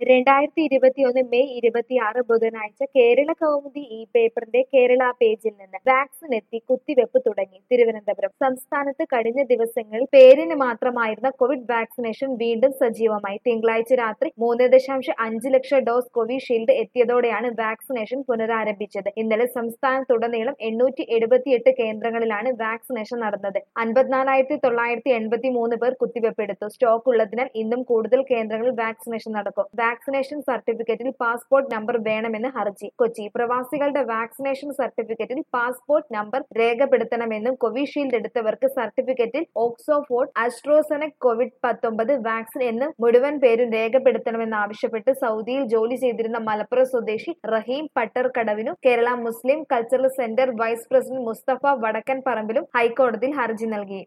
രണ്ടായിരത്തി ഇരുപത്തിയൊന്ന് മെയ് ഇരുപത്തിയാറ് ബുധനാഴ്ച കേരള കൗമുദി ഈ പേപ്പറിന്റെ കേരള പേജിൽ നിന്ന് വാക്സിൻ എത്തി കുത്തിവെപ്പ് തുടങ്ങി തിരുവനന്തപുരം സംസ്ഥാനത്ത് കഴിഞ്ഞ ദിവസങ്ങളിൽ പേരിന് മാത്രമായിരുന്ന കോവിഡ് വാക്സിനേഷൻ വീണ്ടും സജീവമായി തിങ്കളാഴ്ച രാത്രി മൂന്ന് ദശാംശം അഞ്ച് ലക്ഷം ഡോസ് കോവിഷീൽഡ് എത്തിയതോടെയാണ് വാക്സിനേഷൻ പുനരാരംഭിച്ചത് ഇന്നലെ സംസ്ഥാനത്തുടനീളം എണ്ണൂറ്റി എഴുപത്തിയെട്ട് കേന്ദ്രങ്ങളിലാണ് വാക്സിനേഷൻ നടന്നത് അൻപത്തിനാലായിരത്തി തൊള്ളായിരത്തി എൺപത്തി മൂന്ന് പേർ കുത്തിവെപ്പെടുത്തു സ്റ്റോക്ക് ഉള്ളതിനാൽ ഇന്നും കൂടുതൽ കേന്ദ്രങ്ങളിൽ വാക്സിനേഷൻ നടക്കും വാക്സിനേഷൻ സർട്ടിഫിക്കറ്റിൽ പാസ്പോർട്ട് നമ്പർ വേണമെന്ന് ഹർജി കൊച്ചി പ്രവാസികളുടെ വാക്സിനേഷൻ സർട്ടിഫിക്കറ്റിൽ പാസ്പോർട്ട് നമ്പർ രേഖപ്പെടുത്തണമെന്നും കോവിഷീൽഡ് എടുത്തവർക്ക് സർട്ടിഫിക്കറ്റിൽ ഓക്സോഫോർഡ് അസ്ട്രോസെനക് കോവിഡ് പത്തൊമ്പത് വാക്സിൻ എന്ന് മുഴുവൻ പേരും രേഖപ്പെടുത്തണമെന്നാവശ്യപ്പെട്ട് സൗദിയിൽ ജോലി ചെയ്തിരുന്ന മലപ്പുറം സ്വദേശി റഹീം പട്ടർകടവിനും Kerala Muslim cultural centre vice president Mustafa Vadakkan പറമ്പിലും ഹൈക്കോടതിയിൽ ഹർജി നൽകി